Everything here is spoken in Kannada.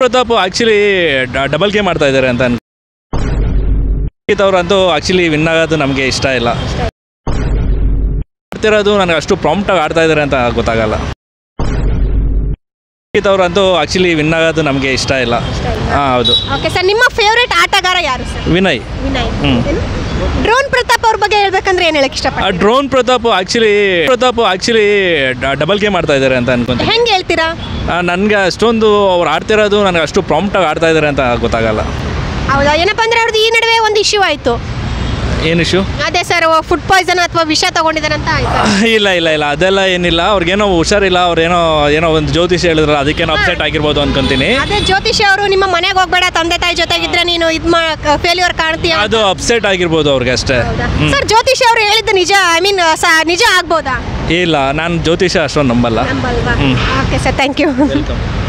ಪ್ರತಾಪ್ ಆ್ಯಕ್ಚುಲಿ ಡಬಲ್ ಗೇಮ್ ಮಾಡ್ತಾ ಇದ್ದಾರೆ ಅಂತ ಅನ್ಕೊ ಅವರಂತೂ ಆ್ಯಕ್ಚುಲಿ ವಿನ್ ಆಗೋದು ನಮಗೆ ಇಷ್ಟ ಇಲ್ಲ ಆಡ್ತಿರೋದು ನನಗೆ ಅಷ್ಟು ಪ್ರಾಂಪ್ಟಾಗಿ ಆಡ್ತಾ ಇದ್ದಾರೆ ಅಂತ ಗೊತ್ತಾಗಲ್ಲ ಅವರಂತೂ ಆ್ಯಕ್ಚುಲಿ ವಿನ್ ಆಗೋದು ನಮಗೆ ಇಷ್ಟ ಇಲ್ಲ ಹಾಂ ಹೌದು ಓಕೆ ಸರ್ ನಿಮ್ಮ ಫೇವ್ರೇಟ್ ಆಟಗಾರ ಯಾರು ಸರ್ ವಿನಯ್ ವಿನಯ್ ಹ್ಮ್. ಡ್ರೋನ್ ಪ್ರತಾಪ್ ಅವ್ರ ಬಗ್ಗೆ ಹೇಳ್ಬೇಕಂದ್ರೆ ಏನು ಹೇಳಕ್ ಆ ಇಷ್ಟಪಡ್ತೀನಿ Drone Pratap actually Pratap actually double game ಮಾಡ್ತಾ ಇದ್ದಾರೆ ಅಂತ ಅನ್ಕೊಂತೀನಿ ಹೆಂಗೆ ಹೇಳ್ತೀರಾ ನನಗೆ ಅಷ್ಟೊಂದು ಅವ್ರು ಆಡ್ತಿರೋದು ನನಗೆ ಅಷ್ಟು ಪ್ರಾಂಪ್ಟಾಗಿ ಆಡ್ತಾ ಇದ್ದಾರೆ ಅಂತ ಗೊತ್ತಾಗಲ್ಲ ಹೌದಾ ಏನಪ್ಪ ಅಂದ್ರೆ ಅವ್ರದ್ದು ಈ ನಡುವೆ ಒಂದು ಇಶ್ಯೂ ಆಯಿತು ಏನು ಇಶ್ಯೂ ಅದೇ ಸರ್ ಫುಡ್ ಪಾಯ್ಸನ್ ಅಥವಾ ವಿಷ ತಗೊಂಡಿದ್ದಾರಂತ ಆಯ್ತು ಇಲ್ಲ ಇಲ್ಲ ಇಲ್ಲ ಅದೆಲ್ಲ ಏನಿಲ್ಲ ಅವ್ರಿಗೇನೋ ಹುಷಾರಿಲ್ಲ ಅವ್ರೇನೋ ಏನೋ ಒಂದು ಜ್ಯೋತಿಷ ಹೇಳಿದ್ರಲ್ಲ ಅದಕ್ಕೇನೋ ಅಪ್ಸೆಟ್ ಆಗಿರ್ಬೋದು ಅನ್ಕೊಂತೀನಿ ಅದೇ ಜ್ಯೋತಿಷ್ ಅವರು ನಿಮ್ಮ ಮನೆಗೆ ಹೋಗ್ಬೇಡ ತಂದೆ ತಾಯಿ ಜೊತೆಗಿದ್ರೆ ನೀನು ಇದು ಮಾ ಫೇಲ್ಯೂರ್ ಕಾಣ್ತೀಯ ಅದು ಅಪ್ಸೆಟ್ ಆಗಿರ್ಬೋದು ಅವ್ರಿಗೆ ಅಷ್ಟೇ ಹ್ಮ್. ಸರ್ ಜ್ಯೋತಿಷ್ ಅವರು ಹೇಳಿದ್ದು ನಿಜ ಐ ಮೀನ್ ನಿಜ ಆಗ್ಬೋದಾ ಇಲ್ಲ ನಾನು ಜ್ಯೋತಿಷ ಅಷ್ಟೊಂದು ನಂಬಲ್ಲ ನಂಬಲ್ವಾ ಹ್ಮ್. Okay sir thank you welcome